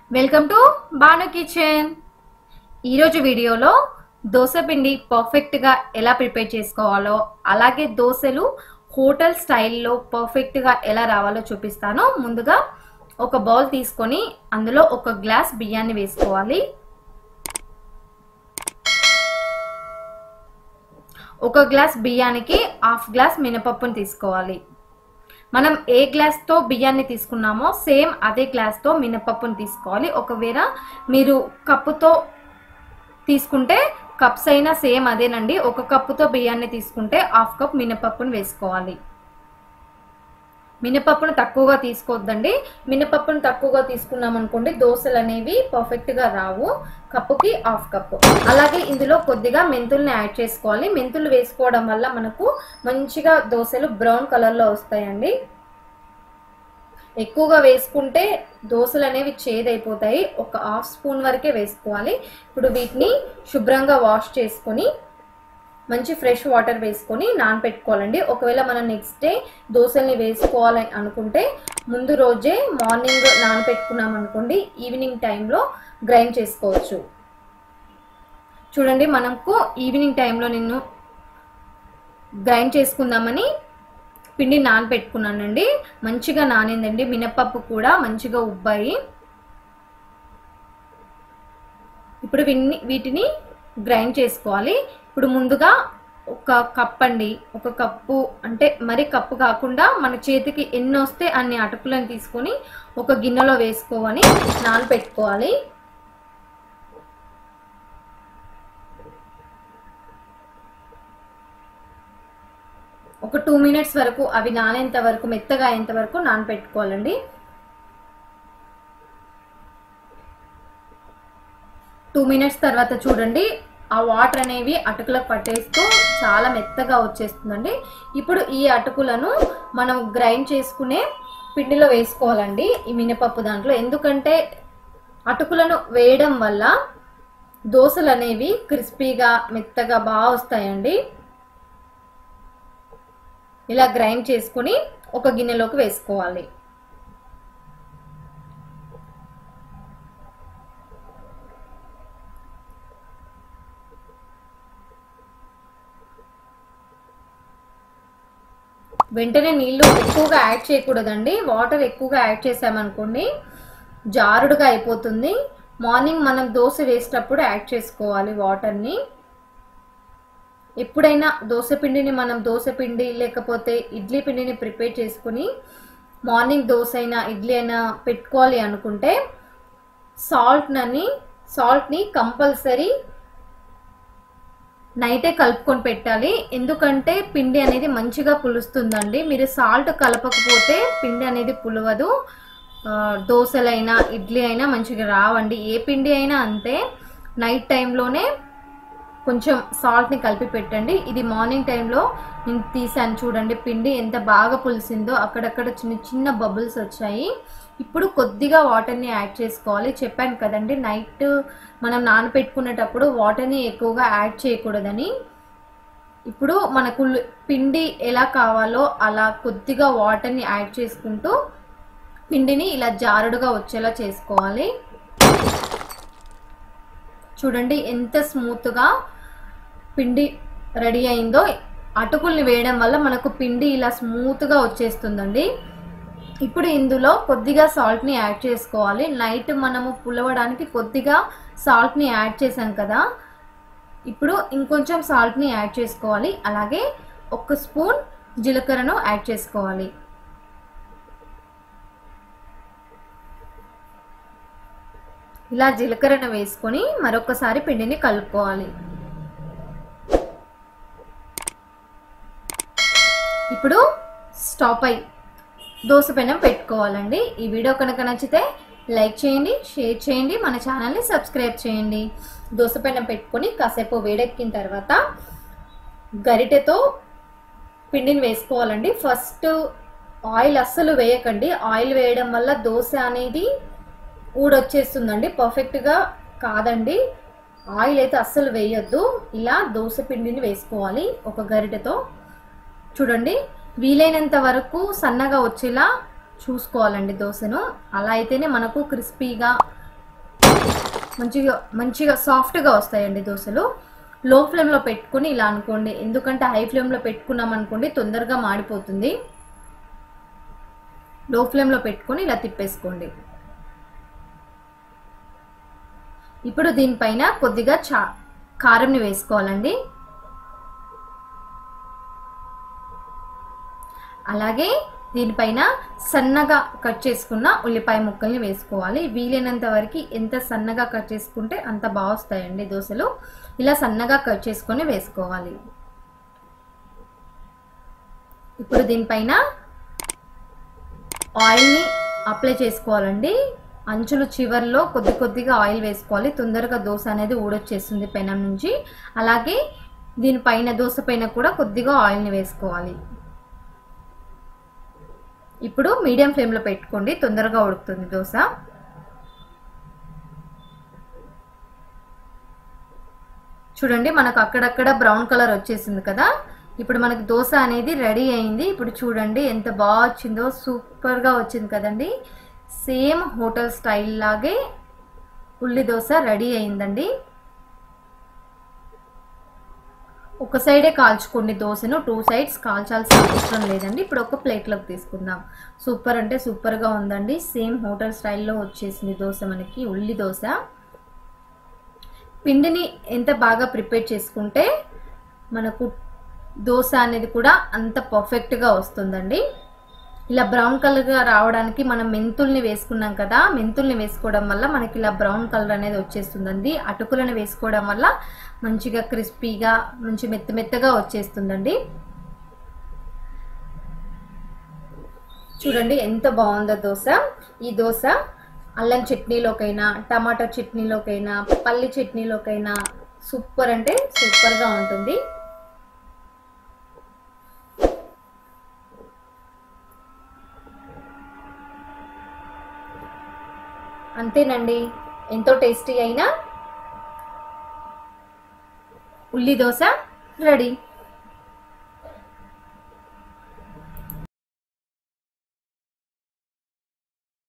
welcome to Banu kitchen ఈరోజు వీడియోలో దోశ పిండి పర్ఫెక్ట్గా ఎలా ప్రిపేర్ చేసుకోవాలో అలాగే దోశలు హోటల్ స్టైల్లో పర్ఫెక్ట్గా ఎలా రావాలో చూపిస్తాను ముందుగా ఒక బౌల్ తీసుకొని అందులో ఒక గ్లాస్ బియ్యాన్ని వేసుకోవాలి ఒక గ్లాస్ బియ్యానికి హాఫ్ గ్లాస్ మినపప్పును తీసుకోవాలి మనం ఏ గ్లాస్తో బియ్యాన్ని తీసుకున్నామో సేమ్ అదే గ్లాస్తో మినపప్పును తీసుకోవాలి ఒకవేళ మీరు కప్పుతో తీసుకుంటే కప్స్ అయినా సేమ్ అదేనండి ఒక కప్పుతో బియ్యాన్ని తీసుకుంటే హాఫ్ కప్ మినపప్పును వేసుకోవాలి మినపప్పును తక్కువగా తీసుకోవద్దండి మినపప్పును తక్కువగా తీసుకున్నాం అనుకోండి దోశలు అనేవి పర్ఫెక్ట్గా రావు కప్పుకి హాఫ్ కప్పు అలాగే ఇందులో కొద్దిగా మెంతుల్ని యాడ్ చేసుకోవాలి మెంతులు వేసుకోవడం వల్ల మనకు మంచిగా దోశలు బ్రౌన్ కలర్లో వస్తాయండి ఎక్కువగా వేసుకుంటే దోశలు అనేవి చేదైపోతాయి ఒక హాఫ్ స్పూన్ వరకే వేసుకోవాలి ఇప్పుడు వీటిని శుభ్రంగా వాష్ చేసుకొని మంచి ఫ్రెష్ వాటర్ వేసుకొని నానపెట్టుకోవాలండి ఒకవేళ మనం నెక్స్ట్ డే దోశల్ని వేసుకోవాలని అనుకుంటే ముందు రోజే మార్నింగ్ నానపెట్టుకున్నాం అనుకోండి ఈవినింగ్ టైంలో గ్రైండ్ చేసుకోవచ్చు చూడండి మనకు ఈవినింగ్ టైంలో నేను గ్రైండ్ చేసుకుందామని పిండి నానపెట్టుకున్నానండి మంచిగా నానిందండి మినపప్పు కూడా మంచిగా ఉబ్బాయి ఇప్పుడు వీటిని వీటిని గ్రైండ్ చేసుకోవాలి ఇప్పుడు ముందుగా ఒక కప్ అండి ఒక కప్పు అంటే మరి కప్పు కాకుండా మన చేతికి ఎన్ని వస్తే అన్ని అటుకులను తీసుకొని ఒక గిన్నెలో వేసుకోవాలి నానబెట్టుకోవాలి ఒక టూ మినిట్స్ వరకు అవి నానేంత వరకు మెత్తగా అయ్యేంత వరకు నానబెట్టుకోవాలండి టూ మినిట్స్ తర్వాత చూడండి ఆ వాటర్ అనేవి అటుకులకు పట్టేస్తూ చాలా మెత్తగా వచ్చేస్తుందండి ఇప్పుడు ఈ అటుకులను మనం గ్రైండ్ చేసుకునే పిండిలో వేసుకోవాలండి ఈ మినపప్పు దాంట్లో ఎందుకంటే అటుకులను వేయడం వల్ల దోశలు అనేవి క్రిస్పీగా మెత్తగా బాగా వస్తాయండి ఇలా గ్రైండ్ చేసుకుని ఒక గిన్నెలోకి వేసుకోవాలి వెంటనే నీళ్ళు ఎక్కువగా యాడ్ చేయకూడదండి వాటర్ ఎక్కువగా యాడ్ చేసామనుకోండి జారుడుగా అయిపోతుంది మార్నింగ్ మనం దోశ వేసేటప్పుడు యాడ్ చేసుకోవాలి వాటర్ని ఎప్పుడైనా దోశ పిండిని మనం దోశ పిండి లేకపోతే ఇడ్లీ పిండిని ప్రిపేర్ చేసుకుని మార్నింగ్ దోశ అయినా ఇడ్లీ అయినా పెట్టుకోవాలి అనుకుంటే సాల్ట్నని సాల్ట్ని కంపల్సరీ నైటే కలుపుకొని పెట్టాలి ఎందుకంటే పిండి అనేది మంచిగా పులుస్తుందండి మీరు సాల్ట్ కలపకపోతే పిండి అనేది పులవదు దోశలైనా ఇడ్లీ అయినా మంచిగా రావండి ఏ పిండి అయినా అంతే నైట్ టైంలోనే కొంచెం సాల్ట్ని కలిపి పెట్టండి ఇది మార్నింగ్ టైంలో నేను తీసాను చూడండి పిండి ఎంత బాగా పులిసిందో అక్కడక్కడ చిన్న చిన్న బబుల్స్ వచ్చాయి ఇప్పుడు కొద్దిగా వాటర్ని యాడ్ చేసుకోవాలి చెప్పాను కదండి నైట్ మనం నానపెట్టుకునేటప్పుడు వాటర్ని ఎక్కువగా యాడ్ చేయకూడదని ఇప్పుడు మనకు పిండి ఎలా కావాలో అలా కొద్దిగా వాటర్ని యాడ్ చేసుకుంటూ పిండిని ఇలా జారుడుగా వచ్చేలా చేసుకోవాలి చూడండి ఎంత స్మూత్గా పిండి రెడీ అయిందో అటుకుల్ని వేయడం వల్ల మనకు పిండి ఇలా స్మూత్గా వచ్చేస్తుందండి ఇప్పుడు ఇందులో కొద్దిగా సాల్ట్ని యాడ్ చేసుకోవాలి నైట్ మనము పులవడానికి కొద్దిగా సాల్ట్ని యాడ్ చేసాం కదా ఇప్పుడు ఇంకొంచెం సాల్ట్ని యాడ్ చేసుకోవాలి అలాగే ఒక స్పూన్ జీలకర్రను యాడ్ చేసుకోవాలి ఇలా జీలకర్రను వేసుకొని మరొకసారి పిండిని కలుపుకోవాలి ఇప్పుడు స్టాప్ అయి దోశ పెనం పెట్టుకోవాలండి ఈ వీడియో కనుక నచ్చితే లైక్ చేయండి షేర్ చేయండి మన ఛానల్ని సబ్స్క్రైబ్ చేయండి దోశ పెనం పెట్టుకొని కాసేపు వేడెక్కిన తర్వాత గరిటెతో పిండిని వేసుకోవాలండి ఫస్ట్ ఆయిల్ అస్సలు వేయకండి ఆయిల్ వేయడం వల్ల దోశ అనేది ఊడొచ్చేస్తుందండి పర్ఫెక్ట్గా కాదండి ఆయిల్ అయితే అస్సలు వేయొద్దు ఇలా దోశ పిండిని వేసుకోవాలి ఒక గరిటెతో చూడండి వీలైనంత వరకు సన్నగా వచ్చేలా చూసుకోవాలండి దోశను అలా అయితేనే మనకు క్రిస్పీగా మంచిగా మంచిగా సాఫ్ట్గా వస్తాయండి దోశలు లో ఫ్లేమ్లో పెట్టుకుని ఇలా అనుకోండి ఎందుకంటే హై ఫ్లేమ్లో పెట్టుకున్నాం అనుకోండి తొందరగా మాడిపోతుంది లో ఫ్లేమ్లో పెట్టుకొని ఇలా తిప్పేసుకోండి ఇప్పుడు దీనిపైన కొద్దిగా చా కారంని వేసుకోవాలండి అలాగే దీనిపైన సన్నగా కట్ చేసుకున్న ఉల్లిపాయ ముక్కల్ని వేసుకోవాలి వీలైనంత వరకు ఎంత సన్నగా కట్ చేసుకుంటే అంత బాగా వస్తాయండి దోశలు ఇలా సన్నగా కట్ చేసుకొని వేసుకోవాలి ఇప్పుడు దీనిపైన ఆయిల్ని అప్లై చేసుకోవాలండి అంచులు చివర్లో కొద్ది కొద్దిగా ఆయిల్ వేసుకోవాలి తొందరగా దోశ అనేది ఊడొచ్చేస్తుంది పెనం నుంచి అలాగే దీనిపైన దోశ పైన కూడా కొద్దిగా ఆయిల్ని వేసుకోవాలి ఇప్పుడు మీడియం ఫ్లేమ్లో పెట్టుకోండి తొందరగా ఉడుకుతుంది దోశ చూడండి మనకు అక్కడక్కడ బ్రౌన్ కలర్ వచ్చేసింది కదా ఇప్పుడు మనకి దోశ అనేది రెడీ అయింది ఇప్పుడు చూడండి ఎంత బాగా వచ్చిందో సూపర్గా వచ్చింది కదండి సేమ్ హోటల్ స్టైల్ లాగే ఉల్లి దోశ రెడీ అయిందండి ఒక సైడే కాల్చుకోండి దోశను టూ సైడ్స్ కాల్చాల్సిన అవసరం లేదండి ఇప్పుడు ఒక ప్లేట్లోకి తీసుకుందాం సూపర్ అంటే సూపర్గా ఉందండి సేమ్ హోటల్ స్టైల్లో వచ్చేసింది దోశ మనకి ఉల్లి దోశ పిండిని ఎంత బాగా ప్రిపేర్ చేసుకుంటే మనకు దోశ అనేది కూడా అంత పర్ఫెక్ట్గా వస్తుందండి ఇలా బ్రౌన్ కలర్గా రావడానికి మనం మెంతుల్ని వేసుకున్నాం కదా మెంతుల్ని వేసుకోవడం వల్ల మనకి ఇలా బ్రౌన్ కలర్ అనేది వచ్చేస్తుందండి అటుకులను వేసుకోవడం వల్ల మంచిగా క్రిస్పీగా మంచి మెత్త మెత్తగా వచ్చేస్తుందండి చూడండి ఎంత బాగుందో దోశ ఈ దోశ అల్లం చట్నీలోకైనా టమాటా చట్నీలోకైనా పల్లి చట్నీలోకైనా సూపర్ అంటే సూపర్గా ఉంటుంది అంతేనండి ఎంతో టేస్టీ అయిన ఉల్లి దోశ రెడీ